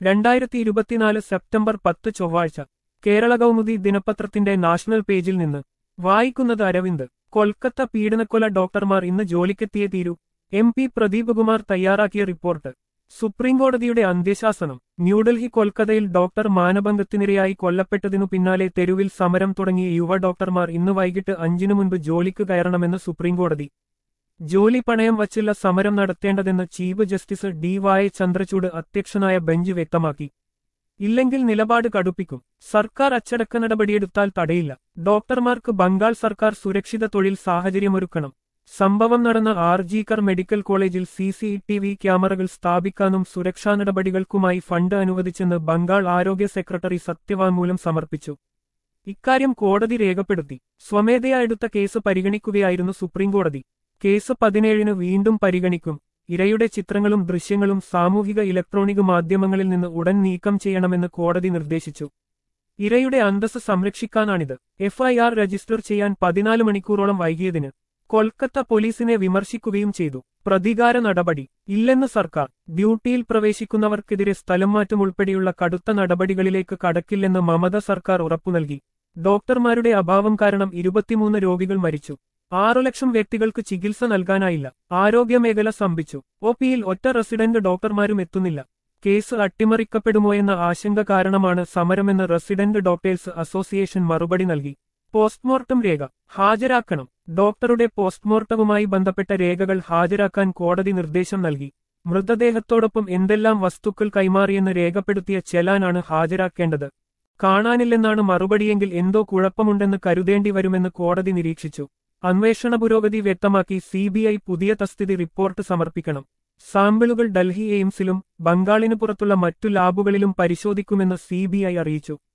രണ്ടായിരത്തി ഇരുപത്തിനാല് സെപ്റ്റംബർ പത്ത് ചൊവ്വാഴ്ച കേരള കൗമുദി ദിനപത്രത്തിന്റെ നാഷണൽ പേജിൽ നിന്ന് വായിക്കുന്നത് അരവിന്ദ് കൊൽക്കത്ത പീഡനക്കൊല ഡോക്ടർമാർ ഇന്ന് ജോലിക്കെത്തിയേ തീരൂ എം പി പ്രദീപ് കുമാർ തയ്യാറാക്കിയ റിപ്പോർട്ട് സുപ്രീംകോടതിയുടെ അന്ത്യശാസനം ന്യൂഡൽഹി കൊൽക്കത്തയിൽ ഡോക്ടർ മാനഭംഗത്തിനിരയായി കൊല്ലപ്പെട്ടതിനു പിന്നാലെ തെരുവിൽ സമരം തുടങ്ങിയ യുവ ഡോക്ടർമാർ ഇന്ന് വൈകിട്ട് അഞ്ചിനു മുൻപ് ജോലിക്ക് കയറണമെന്ന് സുപ്രീംകോടതി ജോലി പണയം വച്ചില്ല സമരം നടത്തേണ്ടതെന്ന് ചീഫ് ജസ്റ്റിസ് ഡി വായ ചന്ദ്രചൂഡ് അധ്യക്ഷനായ ബെഞ്ച് വ്യക്തമാക്കി ഇല്ലെങ്കിൽ നിലപാട് കടുപ്പിക്കും സർക്കാർ അച്ചടക്ക നടപടിയെടുത്താൽ തടയില്ല ഡോക്ടർമാർക്ക് ബംഗാൾ സർക്കാർ സുരക്ഷിത തൊഴിൽ സാഹചര്യമൊരുക്കണം സംഭവം നടന്ന ആർജിക്കർ മെഡിക്കൽ കോളേജിൽ സി സി ടി വി ക്യാമറകൾ സ്ഥാപിക്കാനും സുരക്ഷാ നടപടികൾക്കുമായി ഫണ്ട് അനുവദിച്ചെന്ന് ബംഗാൾ ആരോഗ്യ സെക്രട്ടറി സത്യവാങ്മൂലം സമർപ്പിച്ചു ഇക്കാര്യം കോടതി രേഖപ്പെടുത്തി സ്വമേധയാ എടുത്ത കേസ് പരിഗണിക്കുകയായിരുന്നു സുപ്രീംകോടതി കേസ് പതിനേഴിന് വീണ്ടും പരിഗണിക്കും ഇരയുടെ ചിത്രങ്ങളും ദൃശ്യങ്ങളും സാമൂഹിക ഇലക്ട്രോണിക് മാധ്യമങ്ങളിൽ നിന്ന് ഉടൻ നീക്കം ചെയ്യണമെന്ന് കോടതി നിർദ്ദേശിച്ചു ഇരയുടെ അന്തസ് സംരക്ഷിക്കാനാണിത് എഫ്ഐആർ രജിസ്റ്റർ ചെയ്യാൻ പതിനാല് മണിക്കൂറോളം വൈകിയതിന് കൊൽക്കത്ത പോലീസിനെ വിമർശിക്കുകയും ചെയ്തു പ്രതികാര നടപടി ഇല്ലെന്ന് സർക്കാർ ഡ്യൂട്ടിയിൽ പ്രവേശിക്കുന്നവർക്കെതിരെ സ്ഥലം മാറ്റം ഉൾപ്പെടെയുള്ള കടുത്ത നടപടികളിലേക്ക് കടക്കില്ലെന്ന് മമത സർക്കാർ ഉറപ്പു നൽകി ഡോക്ടർമാരുടെ അഭാവം കാരണം ഇരുപത്തിമൂന്ന് രോഗികൾ മരിച്ചു ആറു ലക്ഷം വ്യക്തികൾക്ക് ചികിത്സ നൽകാനായില്ല ആരോഗ്യമേഖല സ്തംഭിച്ചു ഒ പിയിൽ ഒറ്റ റെസിഡന്റ് ഡോക്ടർമാരും എത്തുന്നില്ല കേസ് അട്ടിമറിക്കപ്പെടുമോയെന്ന ആശങ്ക കാരണമാണ് സമരമെന്ന് റെസിഡന്റ് ഡോക്ടേഴ്സ് അസോസിയേഷൻ മറുപടി നൽകി പോസ്റ്റ്മോർട്ടം രേഖ ഹാജരാക്കണം ഡോക്ടറുടെ പോസ്റ്റ്മോർട്ടവുമായി ബന്ധപ്പെട്ട രേഖകൾ ഹാജരാക്കാൻ കോടതി നിർദ്ദേശം നൽകി മൃതദേഹത്തോടൊപ്പം എന്തെല്ലാം വസ്തുക്കൾ കൈമാറിയെന്ന് രേഖപ്പെടുത്തിയ ചെലാനാണ് ഹാജരാക്കേണ്ടത് കാണാനില്ലെന്നാണ് മറുപടിയെങ്കിൽ എന്തോ കുഴപ്പമുണ്ടെന്ന് കരുതേണ്ടി വരുമെന്ന് കോടതി നിരീക്ഷിച്ചു അന്വേഷണ പുരോഗതി വ്യക്തമാക്കി സിബിഐ പുതിയ തസ്തിതി റിപ്പോർട്ട് സമർപ്പിക്കണം സാമ്പിളുകൾ ഡൽഹി എയിംസിലും ബംഗാളിനു പുറത്തുള്ള മറ്റു ലാബുകളിലും പരിശോധിക്കുമെന്ന് സിബിഐ അറിയിച്ചു